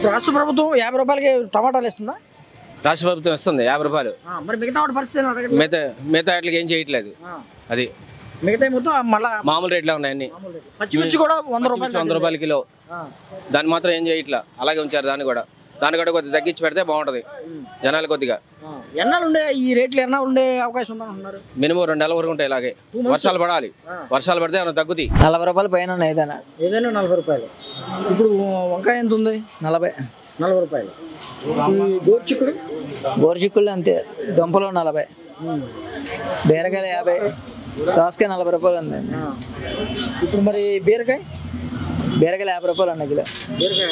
ఇప్పుడు రాష్ట్ర ప్రభుత్వం యాభై రూపాయలకి టమాటాలు ఇస్తుందా రాష్ట్ర ప్రభుత్వం ఇస్తుంది యాభై రూపాయలు ఆ, మరి మిగతా వాటి పరిస్థితి ఏంటి? అడగండి. మిగతా మిగతా వాటికి ఏం చేయట్లేదు ఆ, అది మిగతా మొత్తం మళ్ళా మామూలు రేట్లో ఉన్నాయి అన్ని పచ్చిమిర్చి కూడా వంద రూపాయలు వంద రూపాయల కిలో ఆ, దాన్ని మాత్రం ఏం చేయట్లా అలాగే ఉంచారు దాన్ని కూడా దాన్ని కూడా కొద్దిగా తగ్గించి పెడితే బాగుంటుంది జనాలు కొద్దిగా ఆ. ఎన్నాళ్ళు ఉండే ఈ రేట్లు ఎన్నాళ్ళు ఉండే అవకాశం ఉందని అంటున్నారు మినిమం రెండు నెలల వరకు ఉంటాయి ఇలాగే వర్షాలు పడాలి వర్షాలు పడితే ఏమైనా తగ్గుతాయి నలభై రూపాయలు పైన ఉన్నాయి ఏదైనా ఏదైనా నలభై రూపాయలు ఇప్పుడు వంకాయ ఎంత ఉంది నలభై నలభై రూపాయలు ఈ గోర్చిక్కుడు గోరుచిక్కుళ్ళు అంతే దుంపలు నలభై బీరకాయలు యాభై దోసకాయ నలభై రూపాయలు ఉంది ఆ. ఇప్పుడు మరి బీరకాయ బీరకాయలు యాభై రూపాయలు ఉన్నాయి కిలో బీరకాయ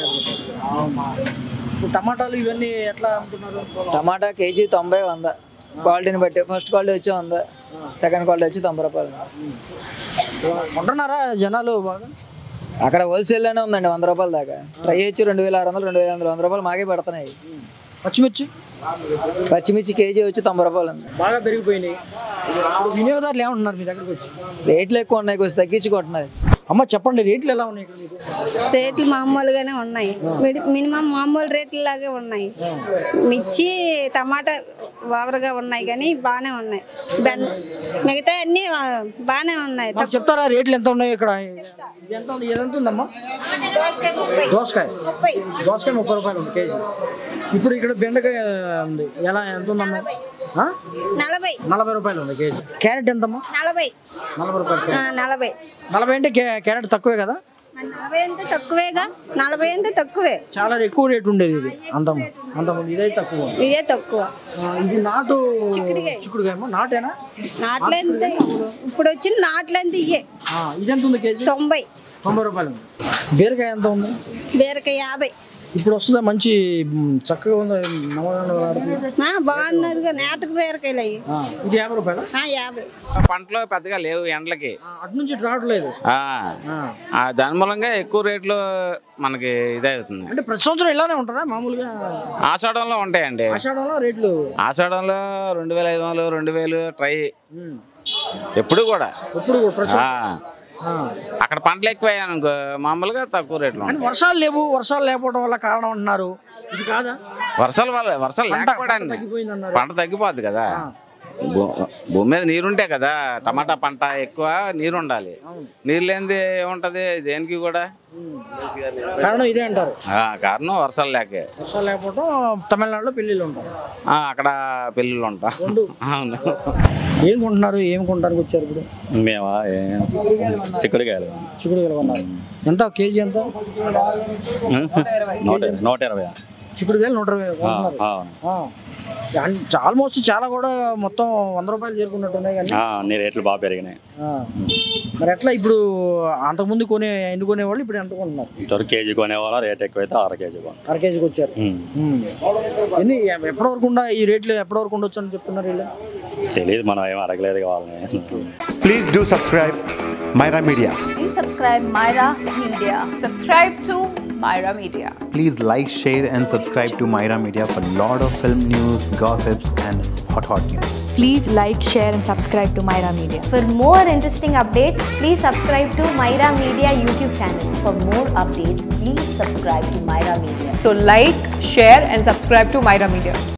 ఇప్పుడు టమాటాలు ఇవన్నీ ఎట్లా అమ్ముతున్నారు టమాటా కేజీ తొంభై వంద క్వాలిటీని బట్టి ఫస్ట్ క్వాలిటీ వచ్చి వంద సెకండ్ క్వాలిటీ వచ్చి తొంభై రూపాయలు కొంటున్నారా జనాలు బాగా అక్కడ హోల్సేల్లోనే ఉందండి వంద రూపాయల దాకా ట్రై చేయొచ్చు రెండు వేల ఆరు వందలు రెండు వేల ఎనిమిది వందల రూపాయలు మాకే పడుతున్నాయి పచ్చిమిర్చి పచ్చిమిర్చి కేజీ వచ్చి తొంభై రూపాయలు ఉంది బాగా పెరిగిపోయినాయి ఇప్పుడు వినియోగదారులు ఏమంటున్నారు మీ దగ్గరకు వచ్చి రేట్లు ఎక్కువ ఉన్నాయి కొంచెం తగ్గించుకుంటున్నది అమ్మ చెప్పండి రేట్లు ఎలా ఉన్నాయి ఇక్కడ మీకు రేట్లు మామూలుగానే ఉన్నాయి మిడి- మినిమం మామూలు రేట్లు లాగే ఉన్నాయి మిర్చి టమాటా ఓవర్గా ఉన్నాయి కానీ బాగానే ఉన్నాయి బెండ మిగతా అన్నీ ఆ, బాగానే ఉన్నాయి మాకు చెప్తారా రేట్లు ఎంత ఉన్నాయి ఇక్కడ ఇది ఎంత ఉంది ఇది ఎంత ఉందమ్మా దోసకాయ ముప్పై దోసకాయ ముప్పై దోసకాయ ముప్పై రూపాయలు ఉంది కేజీ ఇప్పుడు ఇక్కడ బెండకాయ ఉంది ఎలా ఎంత ఉందమ్మా ఆ? నలభై నలభై రూపాయలు ఉంది కేజీ క్యారెట్ ఎంతమ్మా నలభై నలభై రూపాయలు ఆ, నలభై నలభై అంటే క్యా- క్యారెట్ తక్కువే కదా మరి నలభై అంటే తక్కువేగా నలభై అంటే తక్కువే చాలా ఎక్కువ రేట్ ఉండేది ఇది అంతం అంతకుముందు ఇదైతే తక్కువ ఇదే తక్కువ ఆ, ఇది నాటు చిక్కుడుకాయ. చిక్కుడుకాయ నాటేనా నాట్లెంత ఇప్పుడు వచ్చిన నాట్లెంత ఇయ్యే ఆ, ఇది ఎంత ఉంది కేజీ తొంభై తొంభై రూపాయలు ఉంది బీరకాయ ఎంత ఉంది బీరకాయ యాభై ఇప్పుడు వస్తుందా మంచి మ్, చక్కగా ఉంది నమ్మకంగా ఆడుతుంది. ఆ, బాగున్నదిగా నేతకు బీరకాయలు అయ్యి ఆ, ఇది యాభై రూపాయలు ఆ, యాభై పంటలు పెద్దగా లేవు ఎండలకి అటు నుంచి ఇటు రావట్లేదు ఆ, ఆ. ఆ, దాని మూలంగా ఎక్కువ రేట్లు మనకి ఇదవుతుంది అంటే ప్రతి సంవత్సరం ఇలానే ఉంటుందా మామూలుగా ఆషాఢంలో ఉంటాయండి ఆషాఢంలో రేట్లు ఆషాఢంలో రెండు వేల ఐదు వందలు రెండు వేలు ట్రై ఉమ్, ఎప్పుడు కూడా ఎప్పుడు కూడా ప్రతి ఆ, ఆ. అక్కడ పంటలు ఎక్కువ అనుకో మామూలుగా తక్కువ రేట్లు కానీ ఉంటాయి వర్షాలు లేవు వర్షాలు లేకపోవడం వల్ల కారణం అంటున్నారు ఇది కాదా వర్షాల వల్ల వర్షాలు లేకపోవడానికి తగ్గిపోయింది అన్నారు పంట తగ్గిపోద్ది కదా భూ- భూమి మీద నీరుంటే కదా టమాటా పంట ఎక్కువ నీరు ఉండాలి నీరు లేనిది ఏముంటది దేనికి కూడా కారణం ఇదే అంటారు ఆ, కారణం వర్షాలు లేకే వర్షాలు లేకపోవడం తమిళనాడులో పెళ్ళిళ్ళు ఉంటారు ఆ, అక్కడ పెళ్ళిళ్ళు ఉంటా అవును ఏం కొంటున్నారు ఏం కొనడానికి వచ్చారు ఇప్పుడు మేమా చిక్కుడుకాయలు చిక్కుడుకాయలు కొన్నారు ఎంత కేజీ ఎంత నూట నూట ఇరవై చిక్కుడుకాయలు నూట ఇరవై కొంటున్నారు ఆ, ఆల్మోస్ట్ చాలా కూడా మొత్తం వంద రూపాయలు చేరుకున్నట్టున్నాయి కానీ ఆ, అన్ని రేట్లు బాగా పెరిగినాయి ఆ. మరి ఎట్లా ఇప్పుడు అంతకుముందు కొనే ఎన్ని కొనేవాళ్ళు ఇప్పుడు ఎంత కొంటున్నారు ఇంతవరకు కేజీ కొనేవాళ్ళ రేట్ ఎక్కువైతే అర కేజీ కొన అర కేజీకి వచ్చారు ఉమ్. ఎన్ని ఎప్పటి వరకు ఉండా ఈ రేట్లు ఎప్పటి వరకు ఉండొచ్చు అని చెప్తున్నారు వీళ్ళు తెలియదు మనం ఏం అడగలేదు కావాలని Please do subscribe Myra Media. Please subscribe Myra Media. Subscribe to Myra Media. Please like, share, and subscribe to Myra Media for lot of film news, gossips, and hot hot news. Please like, share, and subscribe to Myra Media. For more interesting updates, please subscribe to Myra Media YouTube channel. For more updates, please subscribe to Myra Media. So like, share and subscribe to Myra Media.